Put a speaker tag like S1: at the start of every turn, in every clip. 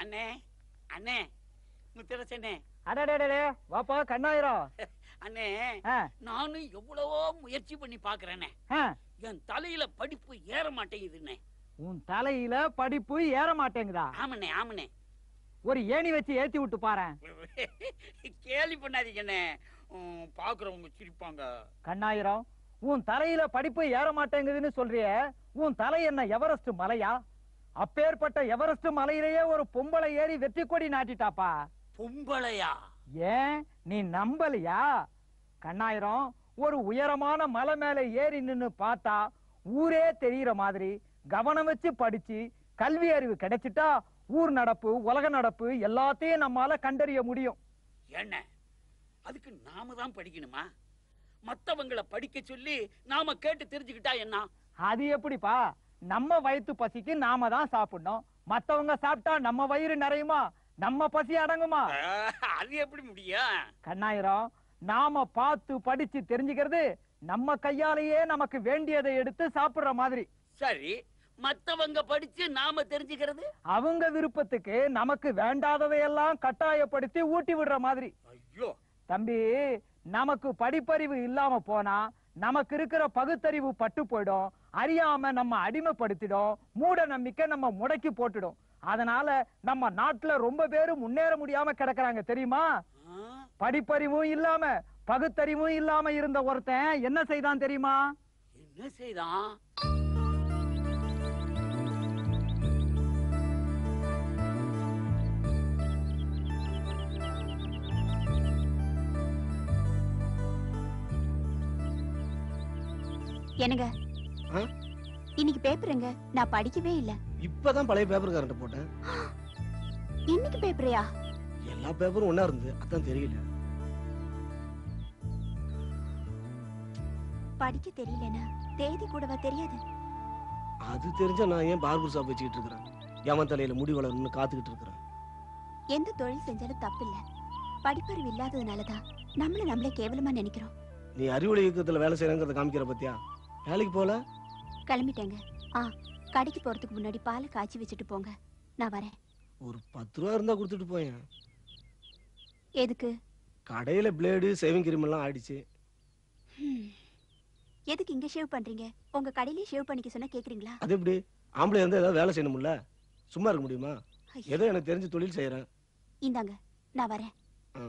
S1: அண்ணே அண்ணே முத்தரசனே
S2: அடடே வாப்பா கண்ணாயிரம்
S1: அண்ணே
S2: ஆ,
S1: நானும் எவ்வளவோ முயற்சி பண்ணி பாக்குறேனே
S2: ஆ.
S1: என் தலையில படிப்பு ஏற மாட்டேங்குதுண்ணே
S2: உன் தலையில படிப்பு ஏற மாட்டேங்குதா
S1: ஆமண்ணே ஆமண்ணே
S2: ஒரு ஏணி வச்சு ஏத்தி விட்டு பாரேன்
S1: கேலி பண்ணாதீங்கண்ணே உம், பாக்குறவங்க சிரிப்பாங்க
S2: கண்ணாயிரம் உன் தலையில படிப்பு ஏற மாட்டேங்குதுன்னு சொல்றியே உன் தலை என்ன எவரெஸ்ட் மலையா அப்பேற்பட்ட எவரெஸ்ட் மலையிலேயே ஒரு பொம்பளை ஏறி வெற்றி கொடி நாட்டிட்டாப்பா
S1: பொம்பளையா
S2: ஏன் நீ நம்பலையா கண்ணாயிரம் ஒரு உயரமான மலை மேல ஏறி நின்னு பார்த்தா ஊரே தெரியற மாதிரி கவனம் வச்சு படிச்சு கல்வி அறிவு கிடைச்சிட்டா ஊர் நடப்பு உலக நடப்பு எல்லாத்தையும் நம்மால கண்டறிய முடியும்
S1: என்ன அதுக்கு நாம தான் படிக்கணுமா மத்தவங்கள படிக்க சொல்லி நாம கேட்டு தெரிஞ்சுக்கிட்டா என்ன
S2: அது எப்படிப்பா நம்ம வயித்து பசிக்கு நாம தான் சாப்பிடணும் மத்தவங்க சாப்பிட்டா நம்ம வயிறு நிறையுமா நம்ம பசி அடங்குமா
S1: ஆஹ், அது எப்படி முடியும்
S2: கண்ணாயிரம் நாம பார்த்து படிச்சு தெரிஞ்சுக்கிறது நம்ம கையாலேயே நமக்கு வேண்டியதை எடுத்து சாப்பிடுற மாதிரி
S1: சரி மத்தவங்க படிச்சு நாம தெரிஞ்சுக்கிறது
S2: அவங்க விருப்பத்துக்கு நமக்கு வேண்டாததையெல்லாம் கட்டாயப்படுத்தி ஊட்டி விடுற மாதிரி
S1: ஐயோ
S2: தம்பி நமக்கு படிப்பறிவு இல்லாம போனா நமக்கு இருக்கிற பகுத்தறிவு பட்டு போயிடும் அறியாம நம்ம அடிமைப்படுத்திடும் மூட நம்பிக்கை நம்ம முடக்கி போட்டுடும் அதனால நம்ம நாட்டுல ரொம்ப பேரு முன்னேற முடியாம கிடக்குறாங்க தெரியுமா
S1: ஆ,
S2: படிப்பறிவும் இல்லாம பகுத்தறிவும் இல்லாம இருந்த ஒருத்தன் என்ன செய்தான் தெரியுமா
S1: என்ன செய்தான்
S3: என்னங்க
S4: ஆ?
S3: இன்னைக்கு பேப்பருங்க நான் படிக்கவே இல்ல
S4: இப்பதான் பழைய பேப்பர் கரண்ட் போட்டேன்
S3: இன்னைக்கு பேப்பரையா
S4: எல்லா பேப்பரும் ஒண்ணா இருந்து அதான் தெரியல
S3: படிக்க தெரியலனா தேதி கூடவா தெரியாது
S4: அது தெரிஞ்சா நான் ஏன் பார்பர் ஷாப் வச்சுக்கிட்டு இருக்கிறேன் ஏமன் தலையில முடி வளரணும்னு காத்துக்கிட்டு இருக்கிறேன்
S3: எந்த தொழில் செஞ்சாலும் தப்பில்ல படிப்பறிவு இல்லாததுனாலதான் நம்மள நம்மளே கேவலமா நினைக்கிறோம்
S4: நீ அறிவுலை இயக்கத்துல வேலை செய்யறங்கிறத காமிக்கிற பத்தியா வேலைக்கு போல
S3: கிளம்பிட்டேங்க ஆ கடைக்கு போறதுக்கு முன்னாடி பாலை காய்ச்சி வச்சுட்டு போங்க நான் வரேன்
S4: ஒரு பத்து ரூபா இருந்தா கொடுத்துட்டு போயேன்
S3: எதுக்கு
S4: கடையில பிளேடு சேவிங் கிரீம் எல்லாம் ஆயிடுச்சு
S3: ஹம். எதுக்கு இங்க ஷேவ் பண்றீங்க உங்க கடையிலேயே ஷேவ் பண்ணிக்க சொன்னா கேக்குறீங்களா
S4: அது எப்படி ஆம்பளை இருந்தா ஏதாவது வேலை செய்யணும்ல சும்மா இருக்க முடியுமா
S3: ஐயோ.
S4: ஏதோ எனக்கு தெரிஞ்ச தொழில் செய்யறேன்
S3: இந்தாங்க நான் வரேன்
S4: ஆ.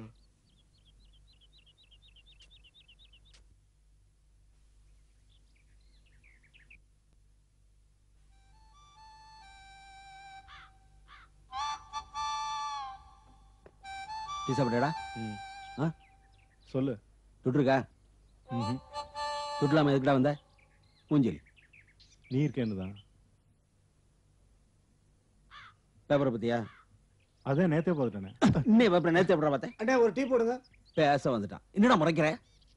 S5: டீ சாப்பிட்டா
S6: சொல்லு
S5: துட்டு இருக்கா
S6: ம்ஹும்.
S5: துட்டு இல்லாம எதுக்குடா வந்த மூஞ்சலி
S6: நீ இருக்கேன்னு தான்
S5: பேப்பரை பத்தியா
S6: அதான் நேத்தே பார்த்துட்டேனே
S5: இன்னே பேப்பரை நேத்து எப்படா பார்த்தேன்
S4: அண்ணே ஒரு டீ போடுங்க
S5: பேச வந்துட்டான் என்னடா முறைக்கிற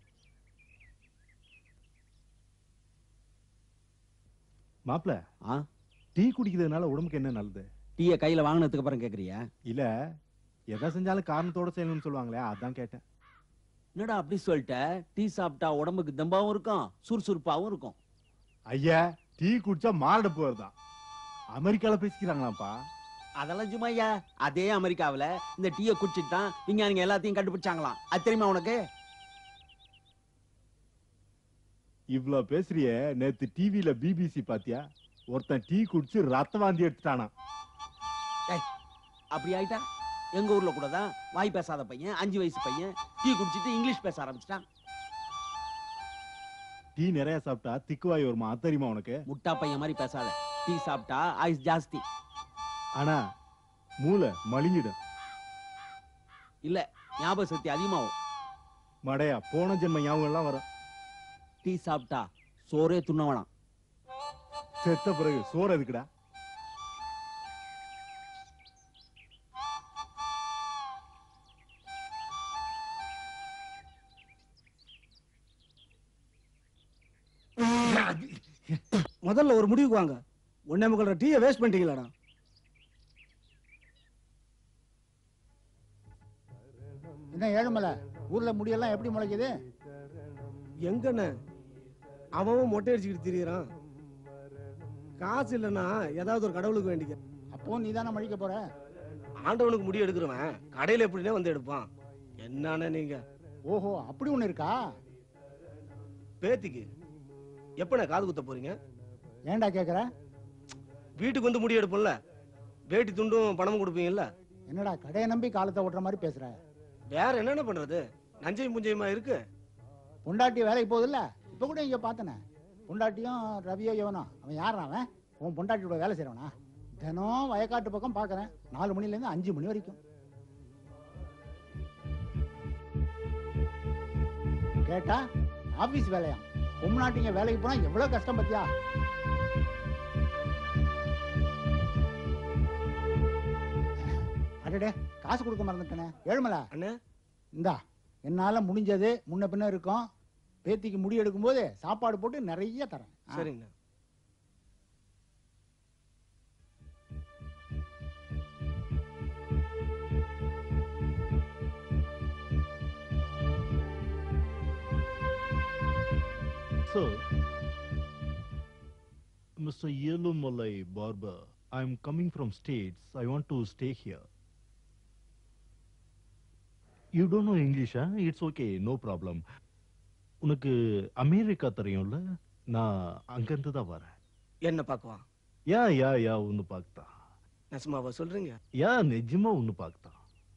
S6: மாப்ள
S5: ஆ
S6: டீ குடிக்கிறதுனால உடம்புக்கு என்ன நல்லது
S5: டீயை கையில வாங்கினதுக்கு அப்புறம் கேக்குறியா
S6: இல்ல எதை செஞ்சாலும் காரணத்தோட செய்யணும்னு சொல்லுவாங்களே அதான் கேட்டேன்
S5: என்னடா அப்படி சொல்லிட்ட டீ சாப்பிட்டா உடம்புக்கு தெம்பாவும் இருக்கும் சுறுசுறுப்பாவும் இருக்கும்
S6: ஐயா டீ குடிச்சா மாரடைப்பு வருதான் அமெரிக்கால பேசிக்கிறாங்களாப்பா
S5: அதெல்லாம் சும்மா ஐயா அதே அமெரிக்காவுல இந்த டீயை குடிச்சிட்டு தான் விஞ்ஞானிங்க எல்லாத்தையும் கண்டுபிடிச்சாங்களாம் அது தெரியுமா உனக்கு
S6: இவ்ளோ பேசுறியே நேத்து டிவில பிபிசி பாத்தியா ஒருத்தன் டீ குடிச்சு ரத்த வாந்தி எடுத்துட்டானா
S5: அப்படி ஆயிட்டா எங்க ஊர்ல கூட தான் வாய் பேசாத பையன் அஞ்சு வயசு பையன் டீ குடிச்சிட்டு இங்கிலீஷ் பேச ஆரம்பிச்சிட்டான்
S6: டீ நிறைய சாப்பிட்டா திக்குவாய் வருமா அது தெரியுமா உனக்கு
S5: முட்டா பையன் மாதிரி பேசாத டீ சாப்பிட்டா ஆயுஸ் ஜாஸ்தி
S6: ஆனா மூளை மலிஞ்சிடும்
S5: இல்ல ஞாபக சக்தி அதிகமாகும்
S6: மடையா போன ஜென்ம ஞாபகம் எல்லாம் வரும்
S5: டீ சாப்பிட்டா சோறே துண்ண வேணாம்
S6: செத்த பிறகு சோறு எதுக்குடா
S4: முதல்ல ஒரு முடிவுக்கு வாங்க ஒன்னே முக்கால் டீயை வேஸ்ட் பண்ணிட்டீங்களாடா
S7: என்ன ஏழுமலை ஊர்ல முடியெல்லாம் எப்படி முளைக்குது
S4: எங்கண்ணே அவன் மொட்டை அடிச்சுக்கிட்டு திரியறான் காசு இல்லைன்னா ஏதாவது ஒரு கடவுளுக்கு வேண்டிக்க
S7: அப்போ நீ தானே மழிக்க போற
S4: ஆண்டவனுக்கு முடி எடுக்கிறவன் கடையில எப்படினே வந்து எடுப்பான் என்னன்னு நீங்க
S7: ஓஹோ அப்படி ஒண்ணு இருக்கா
S4: பேத்திக்கு எப்பண்ணே காது குத்த போறீங்க
S7: ஏன்டா கேக்குற
S4: வீட்டுக்கு வந்து முடி எடுப்போம்ல வேட்டி துண்டும் பணமும் கொடுப்பீங்கல்ல
S7: என்னடா கடையை நம்பி காலத்தை ஓட்டுற மாதிரி பேசுற
S4: வேற என்னென்ன பண்றது நஞ்சையும் புஞ்சையுமா இருக்கு
S7: பொண்டாட்டி வேலைக்கு போகுதுல்ல இப்ப கூட இங்க பார்த்தனே பொண்டாட்டியும் ரவியோ இவனோ அவன் யாரா அவன் உன் பொண்டாட்டியோட வேலை செய்றவனா தினம் வயக்காட்டு பக்கம் பார்க்கறேன் நாலு மணில இருந்து அஞ்சு மணி வரைக்கும் கேட்டா ஆபீஸ் வேலையா பொம்நாட்டிங்க வேலைக்கு போனா எவ்வளவு கஷ்டம் பத்தியா அடடே காசு கொடுக்க மறந்துட்டேனே ஏழுமலை
S4: அண்ணே
S7: இந்தா என்னால முடிஞ்சது முன்ன பின்ன இருக்கும் பேத்திக்கு முடி எடுக்கும்போது சாப்பாடு போட்டு நிறைய தரேன் ஆ.
S4: சரிங்கண்ணா
S6: So, Mr. Yelumalai Barber, I'm coming from States. I want to stay here. You don't know English, huh? It's okay, no problem. உனக்கு அமெரிக்கா தெரியும்ல நான் அங்கிருந்து தான் வரேன்
S4: என்ன பார்க்கவா
S6: யா யா யா ஒன்று பார்த்தான்
S4: நசுமாவா சொல்றீங்க
S6: யா நிஜமா ஒன்று பார்த்தான்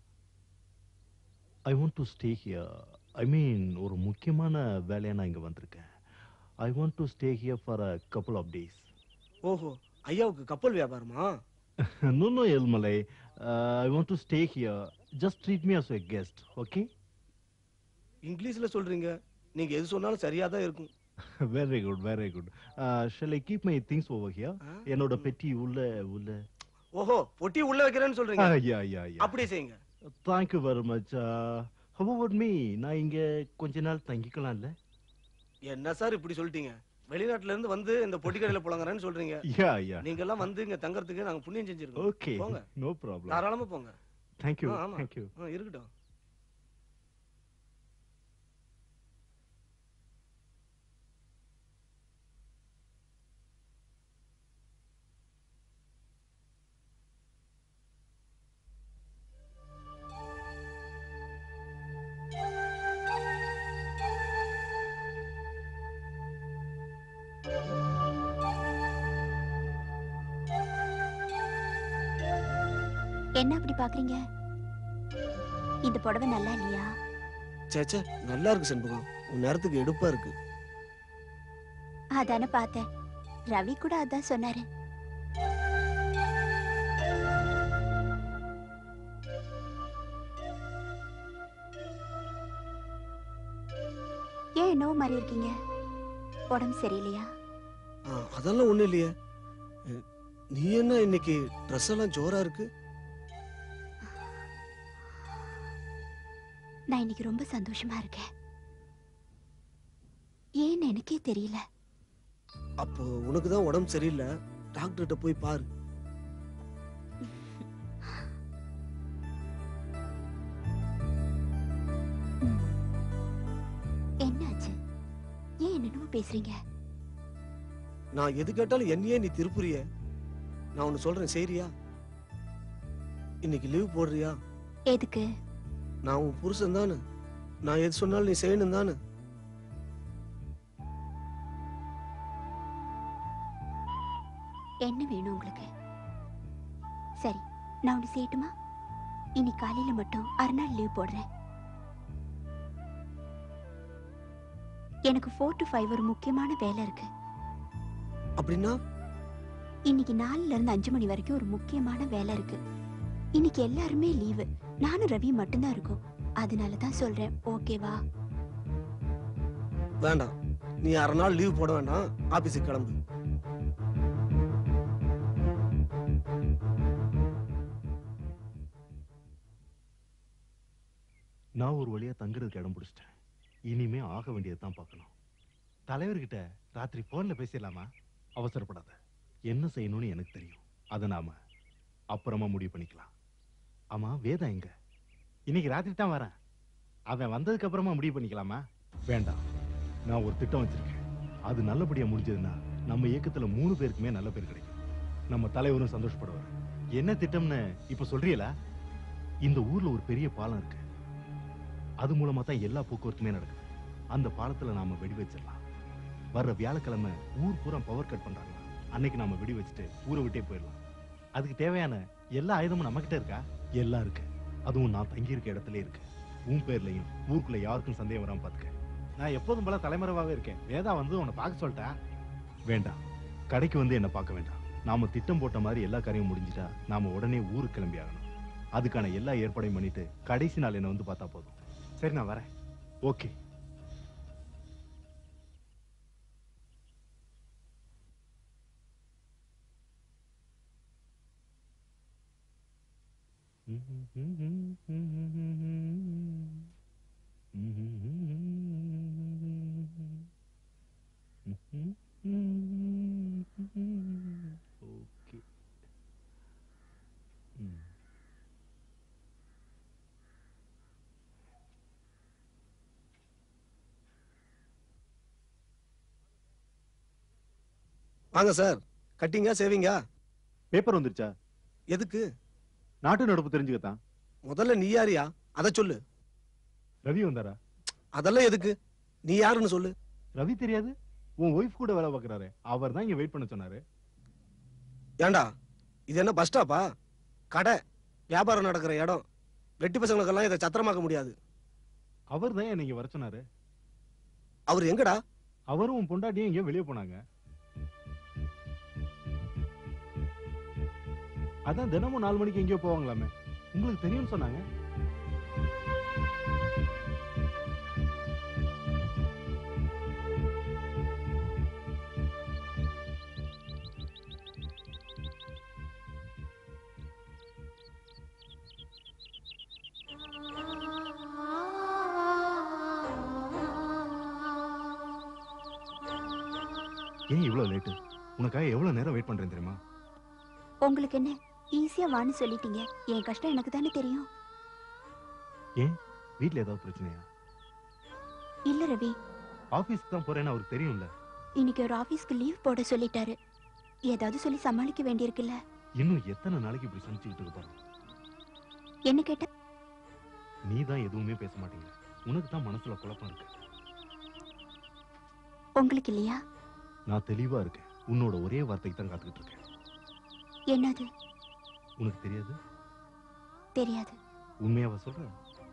S6: I want to stay here I mean ஒரு முக்கியமான வேலையா நான் இங்க வந்திருக்கேன் I want to stay here for a couple of days
S4: ஓஹோ ஐயாவுக்கு கப்பல் வியாபாரமா
S6: no no Elmalai uh, I want to stay here just treat me as a guest okay
S4: இங்கிலீஷ்ல சொல்றீங்க நீங்க எது சொன்னாலும் சரியா தான் இருக்கும்
S6: very good very good uh, shall I keep my things over here
S4: ஆ?
S6: என்னோட பெட்டி உள்ள உள்ள
S4: ஓஹோ பொட்டி உள்ள வைக்கிறேன்னு சொல்றீங்க
S6: Ah, yeah yeah yeah
S4: அப்படியே செய்யுங்க
S6: thank you very much uh, how about me நான் இங்க கொஞ்ச நாள் தங்கிக்கலாம்ல
S4: என்ன சார் இப்படி சொல்லிட்டீங்க வெளிநாட்டுல இருந்து வந்து இந்த பொட்டி கடையில புழங்குறேன்னு சொல்றீங்க
S6: yeah yeah
S4: நீங்க எல்லாம் வந்து இங்க தங்கறதுக்கு நாங்க புண்ணியம் செஞ்சிருக்கோம்
S6: okay
S4: போங்க.
S6: no problem
S4: தாராளமா போங்க
S6: thank you
S4: ஆ, ஆமா.
S6: thank you
S4: ஆ, இருக்கட்டும்
S3: என்ன அப்படி பாக்குறீங்க இந்த புடவை நல்லா இல்லையா
S4: சேச்சே நல்லா இருக்கு செண்பகம் உன் நேரத்துக்கு எடுப்பா இருக்கு
S3: அதானே பார்த்தேன் ரவி கூட அதான் சொன்னாரு ஏன் என்னவோ மாதிரி இருக்கீங்க உடம்பு சரியில்லையா
S4: ஆ, அதெல்லாம் ஒண்ணும் இல்லையே அஹ், நீ என்ன இன்னைக்கு ட்ரெஸ் எல்லாம் ஜோரா இருக்கு
S3: நான் இன்னைக்கு ரொம்ப சந்தோஷமா இருக்கேன் ஏன்னு எனக்கே தெரியல
S4: அப்போ உனக்கு தான் உடம்பு சரியில்லை டாக்டர்கிட்ட போய் பாரு
S3: ம். என்னாச்சு ஏன் என்னென்னமோ பேசுறீங்க
S4: நான் எது கேட்டாலும் என்னையே நீ திருப்புறிய நான் ஒன்னு சொல்றேன் சரியா இன்னைக்கு லீவ் போடுறியா
S3: எதுக்கு
S4: நான் உன் புருஷன் தானே நான் எது சொன்னாலும் நீ செய்யணும் தானே
S3: என்ன வேணும் உங்களுக்கு சரி நான் ஒன்று செய்யட்டுமா இன்னைக்கு காலையில மட்டும் அரை நாள் லீவ் போடுறேன் எனக்கு ஃபோர் டு ஃபைவ் ஒரு முக்கியமான வேலை இருக்கு
S4: அப்படின்னா
S3: இன்னைக்கு நாலுல இருந்து அஞ்சு மணி வரைக்கும் ஒரு முக்கியமான வேலை இருக்கு இன்னைக்கு எல்லாருமே லீவு நானும் ரவி மட்டும்தான் இருக்கோம் அதனால தான் சொல்றேன் ஓகேவா
S4: வேண்டாம் நீ அரை நாள் லீவ் போட வேண்டாம் ஆபீஸுக்கு கிளம்பு
S6: நான் ஒரு வழியா தங்குறதுக்கு இடம் பிடிச்சிட்டேன் இனிமே ஆக வேண்டியது தான் பார்க்கணும் தலைவர்கிட்ட ராத்திரி போன்ல பேசிடலாமா அவசரப்படாத என்ன செய்யணும்னு எனக்கு தெரியும் அதை நாம அப்புறமா முடிவு பண்ணிக்கலாம் ஆமா வேதா எங்க இன்னைக்கு ராத்திரி தான் வரேன் அவன் வந்ததுக்கு அப்புறமா முடிவு பண்ணிக்கலாமா வேண்டாம் நான் ஒரு திட்டம் வச்சிருக்கேன் அது நல்லபடியா முடிஞ்சதுன்னா நம்ம இயக்கத்துல மூணு பேருக்குமே நல்ல பேர் கிடைக்கும் நம்ம தலைவரும் சந்தோஷப்படுவார் என்ன திட்டம்னு இப்ப சொல்றீங்களா இந்த ஊர்ல ஒரு பெரிய பாலம் இருக்கு அது மூலமா தான் எல்லா போக்குவரத்துமே நடக்குது அந்த பாலத்துல நாம வெடி வச்சிடலாம் வர்ற வியாழக்கிழமை ஊர் பூரா பவர் கட் பண்றாங்க அன்னைக்கு நாம வெடி வச்சுட்டு ஊரை விட்டே போயிடலாம் அதுக்கு தேவையான எல்லா ஆயுதமும் நம்ம கிட்ட இருக்கா எல்லாம் இருக்கு அதுவும் நான் தங்கி இருக்க இடத்துல இருக்கு உன் பேர்லயும் ஊருக்குள்ள யாருக்கும் சந்தேகம் வராம பாத்துக்க நான் எப்போதும் போல தலைமறைவாவே இருக்கேன் வேதா வந்து உன்னை பார்க்க சொல்லிட்டா வேண்டாம் கடைக்கு வந்து என்ன பார்க்க வேண்டாம் நாம திட்டம் போட்ட மாதிரி எல்லா காரியமும் முடிஞ்சிட்டா நாம உடனே ஊருக்கு கிளம்பி ஆகணும் அதுக்கான எல்லா ஏற்பாடையும் பண்ணிட்டு கடைசி நாள் என்ன வந்து பார்த்தா போதும் சரி நான் வரேன் ஓகே ஓகே ம்
S4: வாங்க சார் கட்டிங்க சேவிங்கா
S6: பேப்பர் வந்துருச்சா
S4: எதுக்கு
S6: நாட்டு நடப்பு தெரிஞ்சுக்கத்தான்
S4: முதல்ல நீ யாரியா அத சொல்லு
S6: ரவி வந்தாரா
S4: அதெல்லாம் எதுக்கு நீ யாருன்னு சொல்லு
S6: ரவி தெரியாது உன் ஒய்ஃப் கூட வேலை பார்க்கறாரு அவர் தான் இங்க வெயிட் பண்ண சொன்னாரு
S4: ஏண்டா இது என்ன பஸ் ஸ்டாப்பா கடை வியாபாரம் நடக்கிற இடம் வெட்டி பசங்களுக்கெல்லாம் இதை சத்திரமாக்க முடியாது
S6: அவர் தான் நீங்க வர சொன்னாரு
S4: அவர் எங்கடா
S6: அவரும் உன் பொண்டாட்டியும் எங்கேயோ வெளியே போனாங்க அதான் தினமும் நாலு மணிக்கு எங்கேயோ போவாங்களாமே உங்களுக்கு தெரியும்னு சொன்னாங்க ஏன் இவ்வளவு லேட்டு உனக்காக எவ்வளவு நேரம் வெயிட் பண்றேன் தெரியுமா
S3: உங்களுக்கு என்ன ஈஸியா வான்னு சொல்லிட்டீங்க என் கஷ்டம் எனக்கு தானே தெரியும்
S6: வீட்ல ஏதாவது பிரச்சனையா
S3: இல்ல ரவி
S6: ஆபீஸ்க்கு தான் போறேன்னு அவருக்கு தெரியும்ல
S3: இன்னைக்கு ஒரு ஆபீஸ்க்கு லீவ் போட சொல்லிட்டாரு ஏதாவது சொல்லி சமாளிக்க வேண்டியிருக்குல்ல
S6: இன்னும் எத்தனை நாளைக்கு இப்படி சமைச்சுக்கிட்டு இருக்க பாரு
S3: என்ன கேட்ட
S6: நீ தான் எதுவுமே பேச மாட்டேங்கிற உனக்கு தான் மனசுல குழப்பம் இருக்கு
S3: உங்களுக்கு இல்லையா
S6: நான் தெளிவா இருக்கேன் உன்னோட ஒரே வார்த்தைக்கு தான் காத்துக்கிட்டு இருக்கேன்
S3: என்னது
S6: உனக்கு தெரியாது
S3: தெரியாது
S6: உண்மையாவா சொல்ற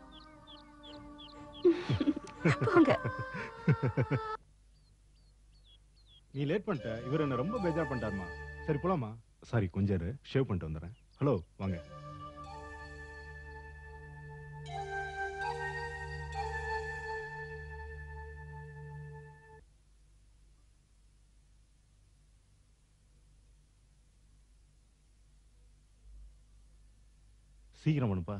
S3: போங்க
S6: நீ லேட் பண்ணிட்ட இவர் என்ன ரொம்ப பேஜார் பண்ணிட்டாருமா சரி போலாமா சாரி கொஞ்சம் இரு ஷேவ் பண்ணிட்டு வந்துடுறேன் ஹலோ வாங்க சீக்கிரம் பண்ணுப்பா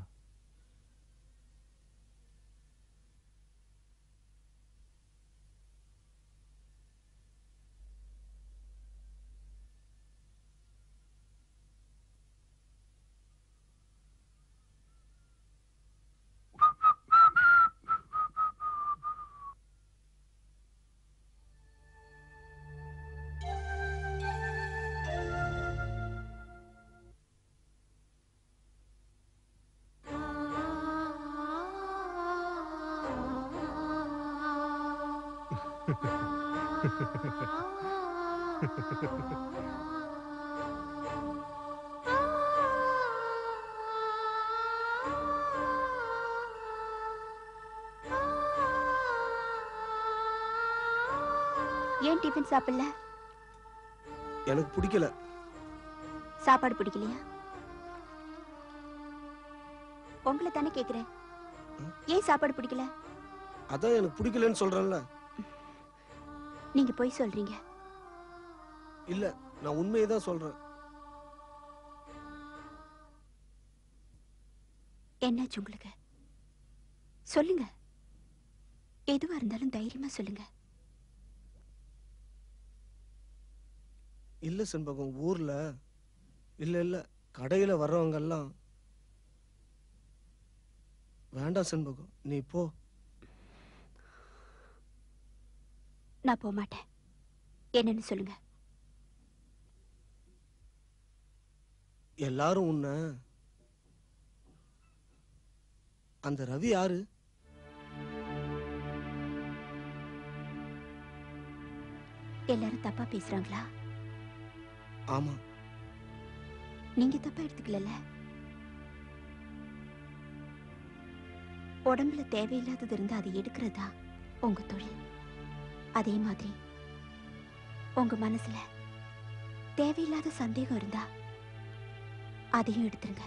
S3: ஏன் டிஃபன் சாப்பிடல
S4: எனக்கு பிடிக்கல
S3: சாப்பாடு பிடிக்கலையா உங்களை தானே கேக்குறேன் ஏன் சாப்பாடு பிடிக்கல
S4: அதான் எனக்கு பிடிக்கலன்னு சொல்றேன்ல
S3: நீங்க போய் சொல்றீங்க
S4: இல்ல நான் உண்மையை தான் சொல்றேன்
S3: என்னாச்சு உங்களுக்கு சொல்லுங்க எதுவா இருந்தாலும் தைரியமா சொல்லுங்க
S4: இல்ல செண்பகம் ஊர்ல இல்ல இல்ல கடையில வர்றவங்க எல்லாம் வேண்டாம் செண்பகம் நீ போ
S3: நான் போக மாட்டேன் என்னன்னு சொல்லுங்க
S4: எல்லாரும் உன்னை அந்த ரவி யாரு
S3: எல்லாரும் தப்பா பேசுறாங்களா
S4: ஆமா
S3: நீங்க தப்பா எடுத்துக்கல உடம்புல தேவையில்லாதது இருந்தா அதை எடுக்கிறதா உங்க தொழில் அதே மாதிரி உங்க மனசுல தேவையில்லாத சந்தேகம் இருந்தா அதையும் எடுத்துருங்க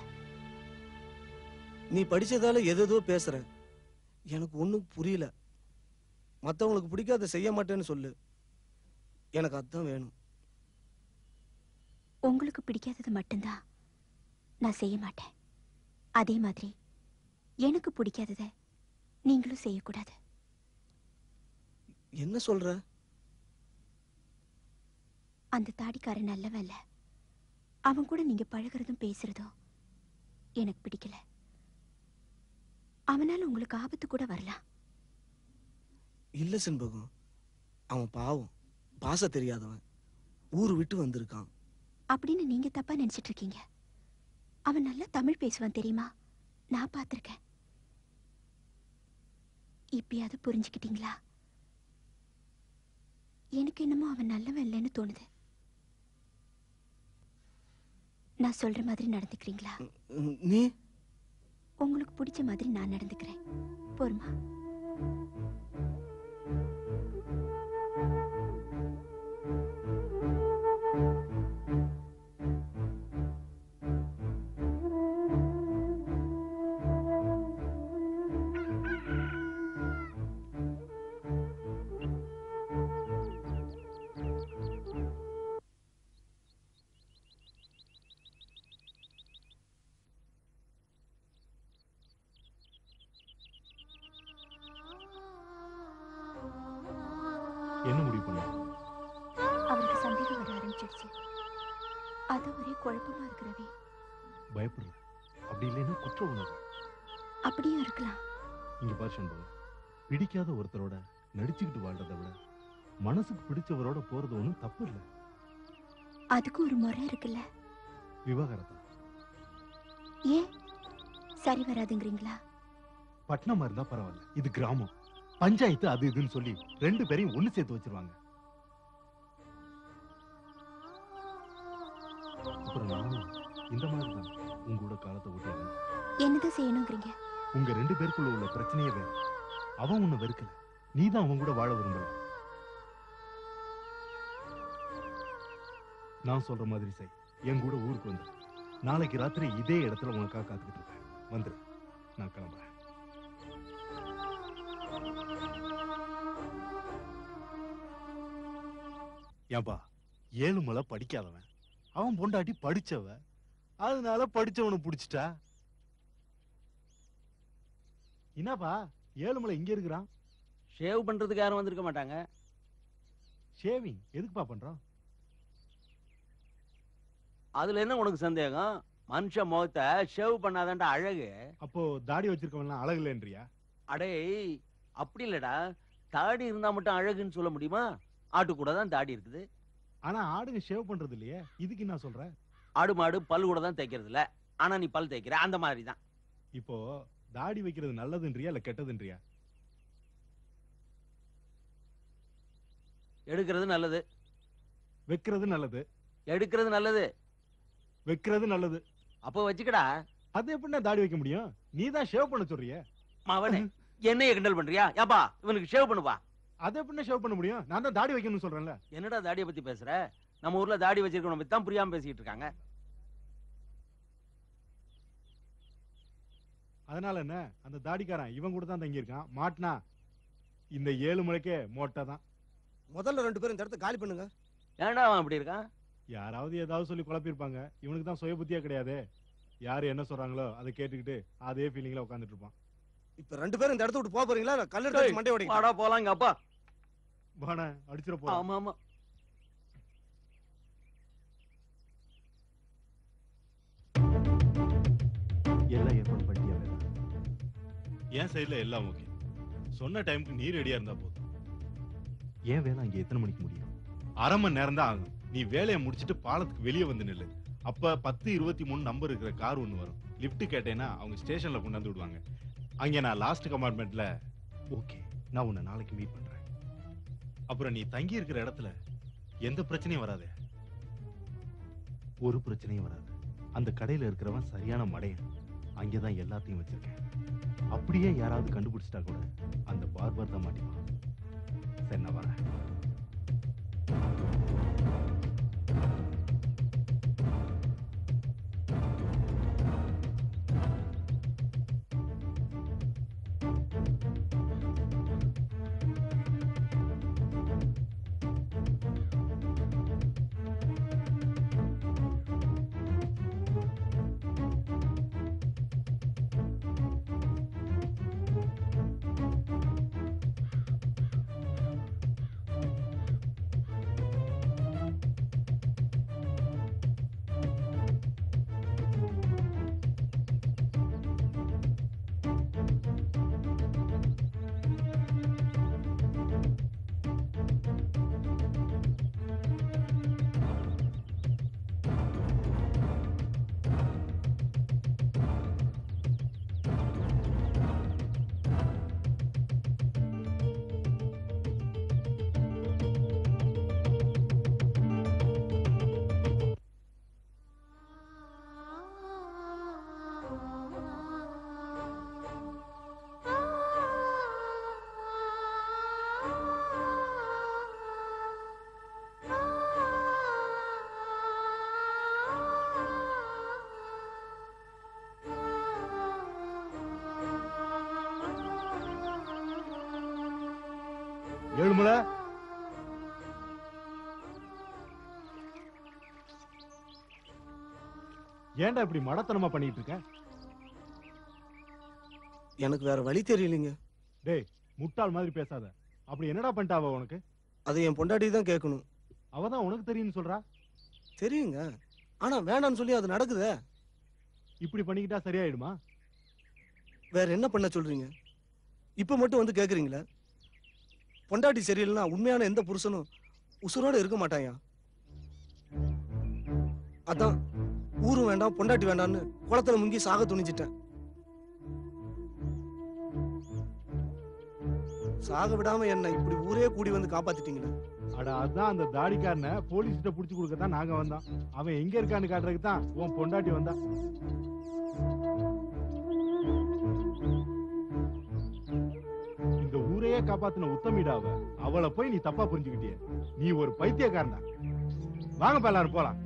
S4: நீ படிச்சதால எதேதோ பேசுற எனக்கு ஒண்ணும் புரியல மத்தவங்களுக்கு பிடிக்காத செய்ய மாட்டேன்னு சொல்லு எனக்கு அதான் வேணும்
S3: உங்களுக்கு பிடிக்காதது மட்டும்தான் நான் செய்ய மாட்டேன் அதே மாதிரி எனக்கு பிடிக்காதத நீங்களும் செய்யக்கூடாது
S4: என்ன சொல்ற
S3: அந்த தாடிக்காரன் நல்லவன் இல்ல அவன் கூட நீங்க பழகுறதும் பேசுறதும் எனக்கு பிடிக்கல அவனால உங்களுக்கு ஆபத்து கூட வரலாம்
S4: இல்ல செண்பகம் அவன் பாவம் பாச தெரியாதவன் ஊரு விட்டு வந்திருக்கான்
S3: அப்படின்னு நீங்க தப்பா நினைச்சிட்டு இருக்கீங்க அவன் நல்லா தமிழ் பேசுவான் தெரியுமா நான் பார்த்திருக்கேன் இப்பயாவது புரிஞ்சுக்கிட்டீங்களா எனக்கு என்னமோ அவன் நல்லவன் இல்லைன்னு தோணுது நான் சொல்ற மாதிரி நடந்துக்கிறீங்களா
S4: ம், நீ
S3: உங்களுக்கு பிடிச்ச மாதிரி நான் நடந்துக்கிறேன் போருமா
S6: என்ன முடிவு பண்ண
S3: அவருக்கு சந்தேகம் வர ஆரம்பிச்சிடுச்சு அது ஒரே குழப்பமா இருக்கிறவே
S6: பயப்படுற அப்படி இல்லைன்னா குற்ற உணர்வு
S3: அப்படியும் இருக்கலாம்
S6: இங்க பாரு சண்பகம் பிடிக்காத ஒருத்தரோட நடிச்சுக்கிட்டு வாழ்றதை விட மனசுக்கு பிடிச்சவரோட போறது ஒண்ணும் தப்பு இல்ல
S3: அதுக்கு ஒரு முறை இருக்குல்ல
S6: விவாகரத்தா
S3: ஏன் சரி வராதுங்கிறீங்களா
S6: பட்டணமா இருந்தா பரவாயில்ல இது கிராமம் பஞ்சாயத்து அது இதுன்னு சொல்லி ரெண்டு பேரையும் ஒண்ணு சேர்த்து வச்சிருவாங்க அப்புறம் நானும் இந்த மாதிரி தான் உங்களோட காலத்தை ஓட்டிடுறேன்
S3: என்னதான் செய்யணுங்கிறீங்க
S6: உங்க ரெண்டு பேருக்குள்ள உள்ள பிரச்சனையே வேற அவன் உன்னை வெறுக்கல நீதான் அவன் கூட வாழ விரும்பல நான் சொல்ற மாதிரி செய் என் கூட ஊருக்கு வந்து நாளைக்கு ராத்திரி இதே இடத்துல உனக்காக காத்துக்கிட்டு இருப்பேன் வந்துரு நான் கிளம்புறேன் ஏன்பா ஏழுமலை படிக்காதவன் அவன் பொண்டாட்டி படிச்சவ அதனால படிச்சவனை புடிச்சிட்டா என்னப்பா ஏழுமலை இங்க இருக்கிறான்
S5: ஷேவ் பண்றதுக்கு யாரும் வந்திருக்க மாட்டாங்க
S6: ஷேவிங் எதுக்குப்பா பண்றான்
S5: அதுல என்ன உனக்கு சந்தேகம் மனுஷ முகத்தை ஷேவ் பண்ணாதான்டா அழகு
S6: அப்போ தாடி வச்சிருக்கவன்லாம் அழகு இல்லைன்றியா
S5: அடே அப்படி இல்லடா தாடி இருந்தா மட்டும் அழகுன்னு சொல்ல முடியுமா ஆட்டு கூட தான் தாடி இருக்குது
S6: ஆனா ஆடுங்க ஷேவ் பண்றது இல்லையே இதுக்கு என்ன சொல்ற
S5: ஆடு மாடு பல் கூட தான் தைக்கிறது இல்ல ஆனா நீ பல் தைக்கிற அந்த மாதிரி தான்
S6: இப்போ தாடி வைக்கிறது நல்லதுன்றியா இல்ல கெட்டதுன்றியா
S5: எடுக்கிறது நல்லது
S6: வைக்கிறது நல்லது
S5: எடுக்கிறது நல்லது
S6: வைக்கிறது நல்லது
S5: அப்போ வச்சுக்கடா
S6: அது எப்படின்னா தாடி வைக்க முடியும் நீ தான் ஷேவ் பண்ண சொல்றிய
S5: அவனே என்னைய கிண்டல் பண்றியா ஏப்பா இவனுக்கு ஷேவ் பண்ணுவா
S6: அது எப்படின்னா ஷேவ் பண்ண முடியும் நான் தான் தாடி வைக்கணும்னு சொல்றேன்ல
S5: என்னடா தாடியை பத்தி பேசுற நம்ம ஊர்ல தாடி வச்சிருக்கணும் பத்தி தான் புரியாம பேசிட்டு இருக்காங்க
S6: அதனால என்ன அந்த தாடிக்காரன் இவன் கூட தான் தங்கி இருக்கான் மாட்டினா இந்த ஏழு மலைக்கே மோட்டை தான்
S4: முதல்ல ரெண்டு பேரும் இந்த இடத்த காலி பண்ணுங்க
S5: ஏன்டா அவன் அப்படி இருக்கான்
S6: யாராவது ஏதாவது சொல்லி குழப்பிருப்பாங்க இவனுக்கு தான் சுய புத்தியா கிடையாது யாரு என்ன சொல்றாங்களோ அதை கேட்டுக்கிட்டு அதே ஃபீலிங்ல உட்காந்துட்டு இருப்பான்
S4: இப்ப ரெண்டு பேரும் இந்த இடத்த விட்டு போக போறீங்களா இல்ல கல்லெடுத்து வச்சு மண்டை உடைங்க
S5: வாடா போலாம் இங்க அப்பா
S6: வாண அடிச்சிட போறான்
S5: ஆமா ஆமா
S6: எல்லாம் ஏற்பாடு பண்ணிட்டியா வேலை என் சைடுல எல்லாம் ஓகே சொன்ன டைம்க்கு நீ ரெடியா இருந்தா போதும் ஏன் வேலை அங்க எத்தனை மணிக்கு முடியும் அரை மணி நேரம் தான் ஆகும் நீ வேலையை முடிச்சிட்டு பாலத்துக்கு வெளியே வந்து நில்லு அப்ப பத்து இருபத்தி மூணு நம்பர் இருக்கிற கார் ஒண்ணு வரும் லிஃப்ட் கேட்டேன்னா அவங்க ஸ்டேஷன்ல கொண்டாந்து விடுவாங்க அங்க நான் லாஸ்ட் கம்பார்ட்மெண்ட்ல ஓகே நான் உன்னை நாளைக்கு மீட் பண்றேன் அப்புறம் நீ தங்கி இருக்கிற இடத்துல எந்த பிரச்சனையும் வராதே ஒரு பிரச்சனையும் வராது அந்த கடையில இருக்கிறவன் சரியான மடையன் அங்கேதான் எல்லாத்தையும் வச்சிருக்கேன் அப்படியே யாராவது கண்டுபிடிச்சிட்டா கூட அந்த பார்பர் தான் மாட்டிப்பான் சரி நான் வரேன் ஏழுமலை ஏன்டா இப்படி மடத்தனமா பண்ணிட்டு இருக்க
S4: எனக்கு வேற வழி தெரியலைங்க
S6: டேய் முட்டாள் மாதிரி பேசாத அப்படி என்னடா பண்ணிட்டா அவ உனக்கு
S4: அதை என் பொண்டாட்டி தான் கேட்கணும்
S6: அவ தான் உனக்கு தெரியும்னு சொல்றா
S4: தெரியுங்க ஆனா வேணாம்னு சொல்லி அது நடக்குதே
S6: இப்படி பண்ணிக்கிட்டா சரியாயிடுமா
S4: வேற என்ன பண்ண சொல்றீங்க இப்ப மட்டும் வந்து கேக்குறீங்களே பொண்டாட்டி சரியில்லைன்னா உண்மையான எந்த புருஷனும் உசுரோட இருக்க மாட்டாயா அதான் ஊரும் வேண்டாம் பொண்டாட்டி வேண்டாம்னு குளத்துல முங்கி சாக துணிச்சிட்டேன் சாக விடாம என்ன இப்படி ஊரே கூடி வந்து காப்பாத்திட்டீங்களே
S6: அட அதான் அந்த தாடிக்காரனை போலீஸ்கிட்ட புடிச்சு கொடுக்க தான் நாங்க வந்தோம் அவன் எங்க இருக்கான்னு காட்டுறதுக்கு தான் உன் பொண்டாட்டி வந்தா இந்த ஊரையே காப்பாத்தின உத்தமிடாவ அவளை போய் நீ தப்பா புரிஞ்சுக்கிட்டிய நீ ஒரு பைத்தியக்காரன் தான் வாங்கப்பா எல்லாரும் போலாம்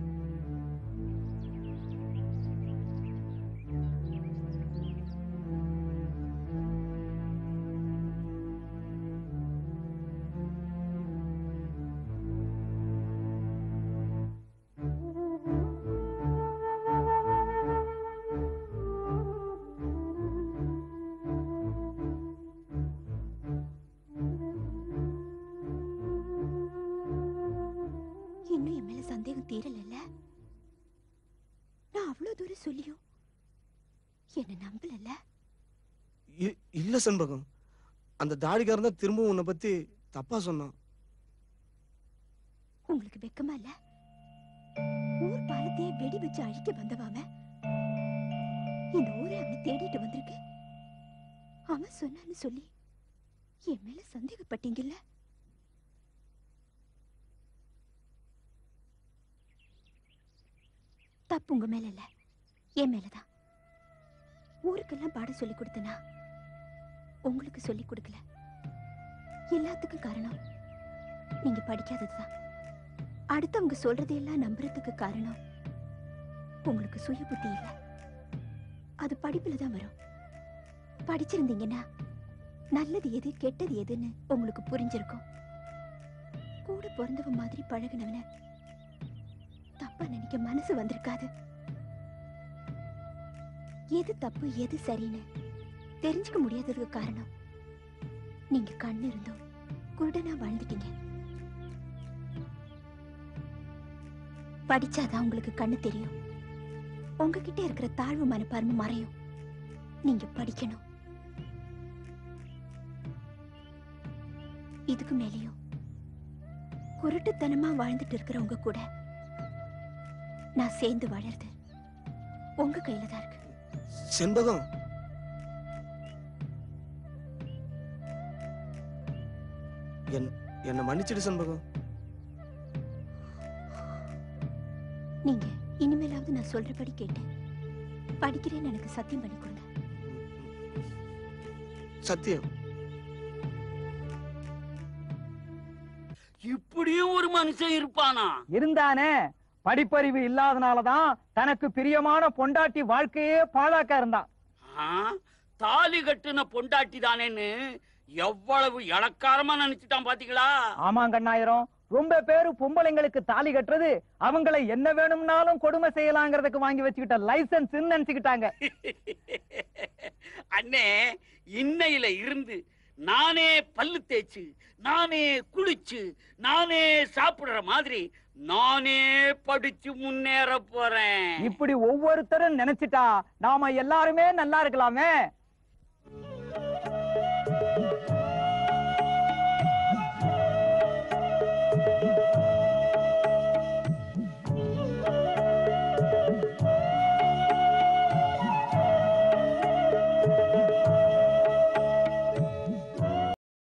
S3: இன்னும் என் மேல சந்தேகம் தீரல நான் அவ்வளவு தூரம் சொல்லியும் என்ன நம்பலல்ல
S4: இ- இல்ல செண்பகம் அந்த தாடிக்காரன் தான் திரும்பவும் உன்னை பத்தி தப்பா சொன்னான்
S3: உங்களுக்கு வெக்கமா இல்ல ஊர் பாலத்தையே வெடி வச்சு அழிக்க வந்தவாம இந்த ஊரை அவனை தேடிட்டு வந்திருக்கு அவன் சொன்னான்னு சொல்லி என் மேல சந்தேகப்பட்டீங்கல்ல தப்பு உங்க மேல இல்ல என் மேலதான் ஊருக்கெல்லாம் பாடம் சொல்லி கொடுத்தனா உங்களுக்கு சொல்லி கொடுக்கல எல்லாத்துக்கும் காரணம் நீங்க படிக்காததுதான் அடுத்தவங்க சொல்றதையெல்லாம் நம்புறதுக்கு காரணம் உங்களுக்கு சுய புத்தி இல்ல அது படிப்புல தான் வரும் படிச்சிருந்தீங்கன்னா நல்லது எது கெட்டது எதுன்னு உங்களுக்கு புரிஞ்சிருக்கும் கூட பிறந்தவ மாதிரி பழகுனவன தப்பா நினைக்க மனசு வந்திருக்காது எது தப்பு எது சரின்னு தெரிஞ்சுக்க முடியாததுக்கு காரணம் நீங்க கண்ணு இருந்தோம் குருடனா வாழ்ந்துட்டீங்க படிச்சாதான் உங்களுக்கு கண்ணு தெரியும் உங்ககிட்ட இருக்கிற தாழ்வு மனப்பான்மை மறையும் நீங்க படிக்கணும் இதுக்கு மேலேயும் குருட்டுத்தனமா வாழ்ந்துட்டு இருக்கிறவங்க கூட நான் சேர்ந்து வாழறது உங்க கையில தான் இருக்கு
S4: செண்பகம் என் என்னை மன்னிச்சிடு சண்பகம்
S3: நீங்க இனிமேலாவது நான் சொல்றபடி கேட்டேன் படிக்கிறேன்னு எனக்கு சத்தியம் பண்ணி கொடுங்க
S4: சத்தியம்
S1: இப்படியும் ஒரு மனுஷன் இருப்பானா
S2: இருந்தானே படிப்பறிவு இல்லாதனாலதான் தனக்கு பிரியமான பொண்டாட்டி வாழ்க்கையே பாழாக்க இருந்தான்
S1: ஆ, தாலி கட்டுன பொண்டாட்டி தானேன்னு எவ்வளவு இளக்காரமா நினைச்சிட்டான் பாத்தீங்களா
S2: ஆமாம் கண்ணாயிரம் ரொம்ப பேரு பொம்பளைங்களுக்கு தாலி கட்டுறது அவங்கள என்ன வேணும்னாலும் கொடுமை செய்யலாங்கிறதுக்கு வாங்கி வச்சுக்கிட்ட லைசன்ஸ் நினைச்சுக்கிட்டாங்க
S1: அண்ணே இன்னையில இருந்து நானே பல்லு தேய்ச்சு நானே குளிச்சு நானே சாப்பிடுற மாதிரி நானே படிச்சு முன்னேற போறேன்
S2: இப்படி ஒவ்வொருத்தரும் நினைச்சிட்டா நாம எல்லாருமே நல்லா இருக்கலாமே